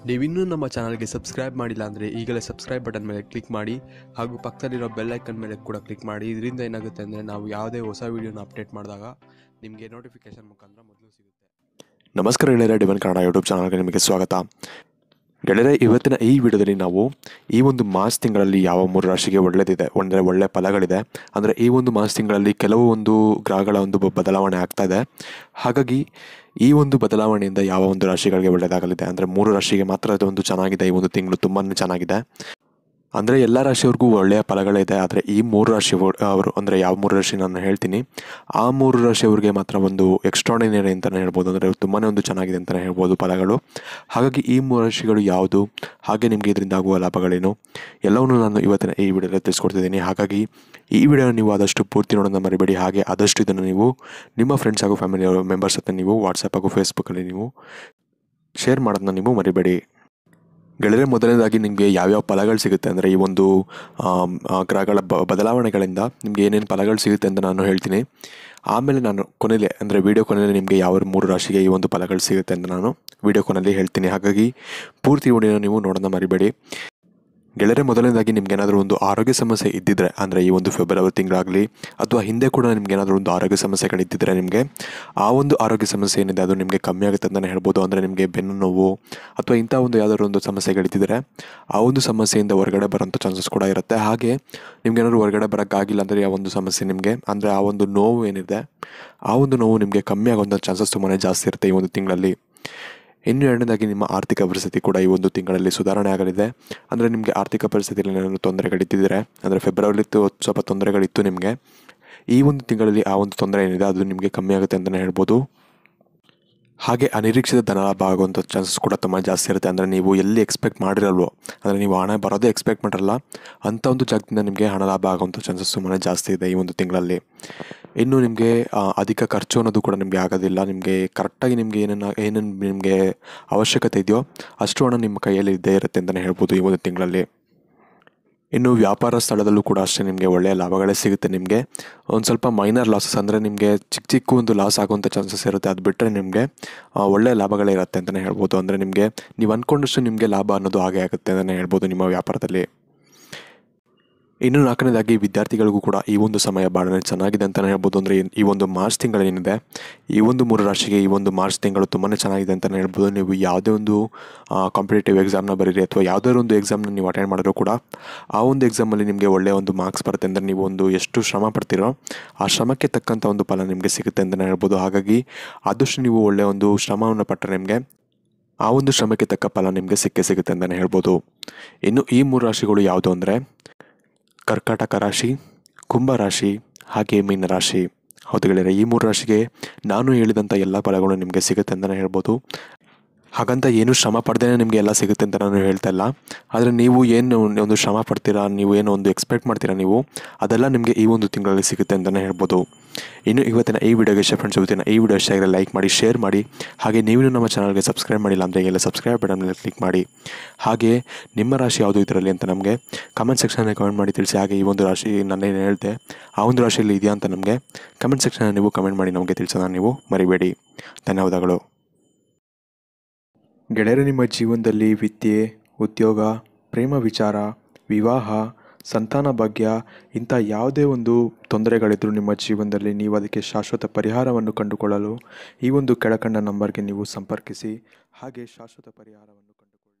ನೀವಿನ್ನೂ ನಮ್ಮ ಚಾನಲ್ಗೆ ಸಬ್ಸ್ಕ್ರೈಬ್ ಮಾಡಿಲ್ಲ ಅಂದರೆ ಈಗಲೇ ಸಬ್ಸ್ಕ್ರೈಬ್ ಬಟನ್ ಮೇಲೆ ಕ್ಲಿಕ್ ಮಾಡಿ ಹಾಗೂ ಪಕ್ಕದಲ್ಲಿರೋ ಬೆಲ್ ಐಕನ್ ಮೇಲೆ ಕೂಡ ಕ್ಲಿಕ್ ಮಾಡಿ ಇದರಿಂದ ಏನಾಗುತ್ತೆ ಅಂದರೆ ನಾವು ಯಾವುದೇ ಹೊಸ ವೀಡಿಯೋನ ಅಪ್ಡೇಟ್ ಮಾಡಿದಾಗ ನಿಮಗೆ ನೋಟಿಫಿಕೇಶನ್ ಮುಖಾಂತರ ಮೊದಲು ಸಿಗುತ್ತೆ ನಮಸ್ಕಾರ ಗೆಳೆಯರೆ ಡಿವನ್ ಕನ್ನಡ ಯೂಟ್ಯೂಬ್ ಚಾನಲ್ಗೆ ನಿಮಗೆ ಸ್ವಾಗತ ಗೆಳೆಯರೆ ಇವತ್ತಿನ ಈ ವಿಡಿಯೋದಲ್ಲಿ ನಾವು ಈ ಒಂದು ಮಾರ್ಚ್ ತಿಂಗಳಲ್ಲಿ ಯಾವ ಮೂರು ರಾಶಿಗೆ ಒಳ್ಳೆಯದಿದೆ ಅಂದರೆ ಒಳ್ಳೆಯ ಫಲಗಳಿದೆ ಅಂದರೆ ಈ ಒಂದು ಮಾರ್ಚ್ ತಿಂಗಳಲ್ಲಿ ಕೆಲವು ಒಂದು ಗ್ರಹಗಳ ಒಂದು ಬ- ಬದಲಾವಣೆ ಆಗ್ತಾ ಇದೆ ಹಾಗಾಗಿ ಈ ಒಂದು ಬದಲಾವಣೆಯಿಂದ ಯಾವ ಒಂದು ರಾಶಿಗಳಿಗೆ ಒಳ್ಳೆಯದಾಗಲಿದೆ ಅಂದರೆ ಮೂರು ರಾಶಿಗೆ ಮಾತ್ರ ಅದು ಒಂದು ಚೆನ್ನಾಗಿದೆ ಈ ಒಂದು ತಿಂಗಳು ತುಂಬಾ ಚೆನ್ನಾಗಿದೆ ಅಂದರೆ ಎಲ್ಲ ರಾಶಿಯವ್ರಿಗೂ ಒಳ್ಳೆಯ ಫಲಗಳಿದೆ ಆದರೆ ಈ ಮೂರು ರಾಶಿ ಅವರು ಅಂದರೆ ಯಾವ ಮೂರು ರಾಶಿ ನಾನು ಹೇಳ್ತೀನಿ ಆ ಮೂರು ರಾಶಿಯವ್ರಿಗೆ ಮಾತ್ರ ಒಂದು ಎಕ್ಸ್ಟ್ರಾಡಿನರಿ ಅಂತಲೇ ಹೇಳ್ಬೋದು ಅಂದರೆ ತುಂಬಾ ಒಂದು ಚೆನ್ನಾಗಿದೆ ಅಂತಲೇ ಹೇಳ್ಬೋದು ಫಲಗಳು ಹಾಗಾಗಿ ಈ ಮೂರು ರಾಶಿಗಳು ಯಾವುದು ಹಾಗೆ ನಿಮಗೆ ಇದರಿಂದ ಆಗುವ ಲಾಭಗಳೇನು ಎಲ್ಲವನ್ನೂ ನಾನು ಇವತ್ತಿನ ಈ ವಿಡಿಯೋದಲ್ಲಿ ತಿಳಿಸ್ಕೊಡ್ತಿದ್ದೀನಿ ಹಾಗಾಗಿ ಈ ವಿಡಿಯೋನ ನೀವು ಆದಷ್ಟು ಪೂರ್ತಿ ನೋಡೋಣ ಮರಿಬೇಡಿ ಹಾಗೆ ಆದಷ್ಟು ಇದನ್ನು ನೀವು ನಿಮ್ಮ ಫ್ರೆಂಡ್ಸ್ ಹಾಗೂ ಫ್ಯಾಮಿಲಿ ಮೆಂಬರ್ಸ್ ಹತ್ರ ನೀವು ವಾಟ್ಸಪ್ ಹಾಗೂ ಫೇಸ್ಬುಕ್ಕಲ್ಲಿ ನೀವು ಶೇರ್ ಮಾಡೋದನ್ನ ನೀವು ಮರಿಬೇಡಿ ಗೆಳೆಯರೆ ಮೊದಲನೇದಾಗಿ ನಿಮಗೆ ಯಾವ್ಯಾವ ಫಲಗಳು ಸಿಗುತ್ತೆ ಅಂದರೆ ಈ ಒಂದು ಆಮ್, ಆ, ಗ್ರಹಗಳ ಬ ಬದಲಾವಣೆಗಳಿಂದ ನಿಮಗೆ ಏನೇನು ಫಲಗಳು ಸಿಗುತ್ತೆ ಅಂತ ನಾನು ಹೇಳ್ತೀನಿ ಆಮೇಲೆ ನಾನು ಕೊನೆಯಲ್ಲೇ ಅಂದರೆ ವಿಡಿಯೋ ಕೊನೆಯಲ್ಲಿ ನಿಮಗೆ ಯಾವ ಮೂರು ರಾಶಿಗೆ ಈ ಒಂದು ಫಲಗಳು ಸಿಗುತ್ತೆ ಅಂತ ನಾನು ವಿಡಿಯೋ ಕೊನೆಯಲ್ಲಿ ಹೇಳ್ತೀನಿ ಹಾಗಾಗಿ ಪೂರ್ತಿ ವಿಡಿಯೋನ ನೀವು ನೋಡೋಣ ಮರಿಬೇಡಿ ಗೆಳೆಯರೆ ಮೊದಲನೇದಾಗಿ ನಿಮ್ಗೆ ಏನಾದರೂ ಒಂದು ಆರೋಗ್ಯ ಸಮಸ್ಯೆ ಇದ್ದಿದ್ರೆ ಅಂದರೆ ಈ ಒಂದು ಫೆಬ್ರವರಿ ತಿಂಗಳಾಗಲಿ ಅಥವಾ ಹಿಂದೆ ಕೂಡ ನಿಮ್ಗೆ ಏನಾದರೂ ಒಂದು ಆರೋಗ್ಯ ಸಮಸ್ಯೆಗಳಿದ್ದಿದ್ರೆ ನಿಮಗೆ ಆ ಒಂದು ಆರೋಗ್ಯ ಸಮಸ್ಯೆ ಏನಿದೆ ಅದು ನಿಮಗೆ ಕಮ್ಮಿ ಆಗುತ್ತೆ ಅಂತಲೇ ಹೇಳ್ಬೋದು ಅಂದರೆ ನಿಮಗೆ ಬೆನ್ನು ನೋವು ಅಥವಾ ಇಂಥ ಒಂದು ಯಾವುದಾದ್ರು ಒಂದು ಸಮಸ್ಯೆಗಳಿದ್ದಿದ್ರೆ ಆ ಒಂದು ಸಮಸ್ಯೆಯಿಂದ ಹೊರಗಡೆ ಬರೋಂಥ ಚಾನ್ಸಸ್ ಕೂಡ ಇರುತ್ತೆ ಹಾಗೆ ನಿಮ್ಗೆ ಏನಾದ್ರು ಹೊರಗಡೆ ಬರೋಕ್ಕಾಗಿಲ್ಲ ಅಂದರೆ ಆ ಒಂದು ಸಮಸ್ಯೆ ನಿಮಗೆ ಅಂದರೆ ಆ ಒಂದು ನೋವು ಏನಿದೆ ಆ ಒಂದು ನೋವು ನಿಮಗೆ ಕಮ್ಮಿ ಆಗುವಂಥ ಚಾನ್ಸಸ್ ತುಂಬಾ ಜಾಸ್ತಿ ಇರುತ್ತೆ ಈ ಒಂದು ತಿಂಗಳಲ್ಲಿ ಇನ್ನು ಎರಡನೇದಾಗಿ ನಿಮ್ಮ ಆರ್ಥಿಕ ಪರಿಸ್ಥಿತಿ ಕೂಡ ಈ ಒಂದು ತಿಂಗಳಲ್ಲಿ ಸುಧಾರಣೆ ಆಗಲಿದೆ ಅಂದರೆ ನಿಮಗೆ ಆರ್ಥಿಕ ಪರಿಸ್ಥಿತಿಯಲ್ಲಿ ಏನಾದರೂ ತೊಂದರೆಗಳಿದ್ದಿದ್ರೆ ಅಂದರೆ ಫೆಬ್ರವರಿತ್ತು ಸ್ವಲ್ಪ ತೊಂದರೆಗಳಿತ್ತು ನಿಮಗೆ ಈ ಒಂದು ತಿಂಗಳಲ್ಲಿ ಆ ಒಂದು ತೊಂದರೆ ಏನಿದೆ ಅದು ನಿಮಗೆ ಕಮ್ಮಿ ಆಗುತ್ತೆ ಅಂತಲೇ ಹೇಳ್ಬೋದು ಹಾಗೆ ಅನಿರೀಕ್ಷಿತ ಧನಲಾಭ ಆಗುವಂಥ ಚಾನ್ಸಸ್ ಕೂಡ ತುಂಬ ಜಾಸ್ತಿ ಇರುತ್ತೆ ಅಂದರೆ ನೀವು ಎಲ್ಲಿ ಎಕ್ಸ್ಪೆಕ್ಟ್ ಮಾಡಿರಲ್ವೋ ಅಂದರೆ ನೀವು ಹಣ ಬರೋದೇ ಎಕ್ಸ್ಪೆಕ್ಟ್ ಮಾಡಿರಲ್ಲ ಅಂಥ ಒಂದು ಜಾಗದಿಂದ ನಿಮಗೆ ಹಣ ಲಾಭ ಆಗುವಂಥ ಚಾನ್ಸಸ್ ತುಂಬಾ ಜಾಸ್ತಿ ಇದೆ ಈ ಒಂದು ತಿಂಗಳಲ್ಲಿ ಇನ್ನು ನಿಮಗೆ ಆ, ಅಧಿಕ ಖರ್ಚು ಅನ್ನೋದು ಕೂಡ ನಿಮಗೆ ಆಗೋದಿಲ್ಲ ನಿಮಗೆ ಕರೆಕ್ಟಾಗಿ ನಿಮಗೆ ಏನೇನು ಏನೇನು ನಿಮಗೆ ಅವಶ್ಯಕತೆ ಇದೆಯೋ ಅಷ್ಟು ಹಣ ನಿಮ್ಮ ಕೈಯಲ್ಲಿ ಇದ್ದೇ ಇರುತ್ತೆ ಅಂತಲೇ ಹೇಳ್ಬೋದು ಈ ಒಂದು ತಿಂಗಳಲ್ಲಿ ಇನ್ನು ವ್ಯಾಪಾರ ಸ್ಥಳದಲ್ಲೂ ಕೂಡ ಅಷ್ಟೇ ನಿಮಗೆ ಒಳ್ಳೆಯ ಲಾಭಗಳೇ ಸಿಗುತ್ತೆ ನಿಮಗೆ ಒಂದು ಸ್ವಲ್ಪ ಮೈನರ್ ಲಾಸಸ್ ಅಂದರೆ ನಿಮಗೆ ಚಿಕ್ಕ ಚಿಕ್ಕ ಒಂದು ಲಾಸ್ ಆಗುವಂಥ ಚಾನ್ಸಸ್ ಇರುತ್ತೆ ಅದು ಬಿಟ್ಟರೆ ನಿಮಗೆ ಆ, ಒಳ್ಳೆಯ ಲಾಭಗಳೇ ಇರುತ್ತೆ ಅಂತಲೇ ಹೇಳ್ಬೋದು ಅಂದರೆ ನಿಮಗೆ ನೀವು ಅಂದ್ಕೊಂಡಷ್ಟು ನಿಮಗೆ ಲಾಭ ಅನ್ನೋದು ಹಾಗೆ ಆಗುತ್ತೆ ಅಂತಲೇ ಹೇಳ್ಬೋದು ನಿಮ್ಮ ವ್ಯಾಪಾರದಲ್ಲಿ ಇನ್ನು ನಾಲ್ಕನೇದಾಗಿ ವಿದ್ಯಾರ್ಥಿಗಳಿಗೂ ಕೂಡ ಈ ಒಂದು ಸಮಯ ಭಾಳ ಚೆನ್ನಾಗಿದೆ ಅಂತಲೇ ಹೇಳ್ಬೋದು ಅಂದರೆ ಈ ಒಂದು ಮಾರ್ಚ್ ತಿಂಗಳು ಏನಿದೆ ಈ ಒಂದು ಮೂರು ರಾಶಿಗೆ ಈ ಒಂದು ಮಾರ್ಚ್ ತಿಂಗಳು ತುಂಬಾ ಚೆನ್ನಾಗಿದೆ ಅಂತಲೇ ಹೇಳ್ಬೋದು ನೀವು ಯಾವುದೇ ಒಂದು ಕಾಂಪಿಟೇಟಿವ್ ಎಕ್ಸಾಮ್ನ ಬರೀರಿ ಅಥವಾ ಯಾವುದೇ ಒಂದು ಎಕ್ಸಾಮ್ನ ನೀವು ಅಟೆಂಡ್ ಮಾಡಿದ್ರು ಕೂಡ ಆ ಒಂದು ಎಕ್ಸಾಮಲ್ಲಿ ನಿಮಗೆ ಒಳ್ಳೆಯ ಒಂದು ಮಾರ್ಕ್ಸ್ ಬರುತ್ತೆ ಅಂದರೆ ನೀವು ಒಂದು ಎಷ್ಟು ಶ್ರಮ ಪಡ್ತೀರೋ ಆ ಶ್ರಮಕ್ಕೆ ತಕ್ಕಂಥ ಒಂದು ಫಲ ನಿಮಗೆ ಸಿಗುತ್ತೆ ಅಂತಲೇ ಹೇಳ್ಬೋದು ಹಾಗಾಗಿ ಆದಷ್ಟು ನೀವು ಒಳ್ಳೆಯ ಒಂದು ಶ್ರಮವನ್ನು ಪಟ್ಟರೆ ನಿಮಗೆ ಆ ಒಂದು ಶ್ರಮಕ್ಕೆ ತಕ್ಕ ಫಲ ನಿಮಗೆ ಸಿಕ್ಕೇ ಸಿಗುತ್ತೆ ಅಂತಲೇ ಹೇಳ್ಬೋದು ಇನ್ನು ಈ ಮೂರು ರಾಶಿಗಳು ಯಾವುದು ಅಂದರೆ ಕರ್ಕಾಟಕ ರಾಶಿ ಕುಂಭ ರಾಶಿ ಹಾಗೆ ಮೀನ ರಾಶಿ ಹೌದು ಗೆಳೆಯರೆ ಈ ಮೂರು ರಾಶಿಗೆ ನಾನು ಹೇಳಿದಂಥ ಎಲ್ಲ ಫಲಗಳು ನಿಮಗೆ ಸಿಗುತ್ತೆ ಅಂತಲೇ ಹೇಳ್ಬೋದು ಹಾಗಂತ ಏನು ಶ್ರಮ ಪಡ್ದೇ ನಿಮಗೆ ಎಲ್ಲ ಸಿಗುತ್ತೆ ಅಂತ ನಾನು ಹೇಳ್ತಾ ಇಲ್ಲ ಆದರೆ ನೀವು ಏನು ಒಂದು ಶ್ರಮ ಪಡ್ತೀರಾ ನೀವು ಏನು ಒಂದು ಎಕ್ಸ್ಪೆಕ್ಟ್ ಮಾಡ್ತೀರಾ ನೀವು ಅದೆಲ್ಲ ನಿಮಗೆ ಈ ಒಂದು ತಿಂಗಳಲ್ಲಿ ಸಿಗುತ್ತೆ ಅಂತಲೇ ಹೇಳ್ಬೋದು ಇನ್ನು ಇವತ್ತಿನ ಈ ವಿಡಿಯೋಗೆ ಇಷ್ಟ ಫ್ರೆಂಡ್ಸ್ ಇವತ್ತಿನ ಈ ವಿಡಿಯೋ ಇಷ್ಟ ಆಗಿದ್ರೆ ಲೈಕ್ ಮಾಡಿ ಶೇರ್ ಮಾಡಿ ಹಾಗೆ ನೀವು ನಮ್ಮ ಚಾನಲ್ಗೆ ಸಬ್ಸ್ಕ್ರೈಬ್ ಮಾಡಿಲ್ಲ ಅಂದರೆ ಎಲ್ಲ ಸಬ್ಸ್ಕ್ರೈಬ್ ಬಟನ್ ಮೇಲೆ ಕ್ಲಿಕ್ ಮಾಡಿ ಹಾಗೆ ನಿಮ್ಮ ರಾಶಿ ಯಾವುದು ಇದರಲ್ಲಿ ಅಂತ ನಮಗೆ ಕಮೆಂಟ್ ಸೆಕ್ಷನಲ್ಲಿ ಕಮೆಂಟ್ ಮಾಡಿ ತಿಳಿಸಿ ಹಾಗೆ ಈ ಒಂದು ರಾಶಿ ನಾನೇನು ಹೇಳಿದೆ ಆ ಒಂದು ರಾಶಿಯಲ್ಲಿ ಇದೆಯಾ ಅಂತ ನಮಗೆ ಕಮೆಂಟ್ ಸೆಕ್ಷನಲ್ಲಿ ನೀವು ಕಮೆಂಟ್ ಮಾಡಿ ನಮಗೆ ತಿಳಿಸೋಣ ನೀವು ಮರಿಬೇಡಿ ಧನ್ಯವಾದಗಳು ಗೆಳೆಯರು ನಿಮ್ಮ ಜೀವನದಲ್ಲಿ ವಿದ್ಯೆ ಉದ್ಯೋಗ ಪ್ರೇಮ ವಿಚಾರ ವಿವಾಹ ಸಂತಾನ ಭಾಗ್ಯ ಇಂಥ ಯಾವುದೇ ಒಂದು ತೊಂದರೆಗಳಿದ್ರೂ ನಿಮ್ಮ ಜೀವನದಲ್ಲಿ ನೀವು ಅದಕ್ಕೆ ಶಾಶ್ವತ ಪರಿಹಾರವನ್ನು ಕಂಡುಕೊಳ್ಳಲು ಈ ಒಂದು ಕೆಳಕಂಡ ನಂಬರ್ಗೆ ನೀವು ಸಂಪರ್ಕಿಸಿ ಹಾಗೆ ಶಾಶ್ವತ ಪರಿಹಾರವನ್ನು ಕಂಡುಕೊಳ್ಳಿ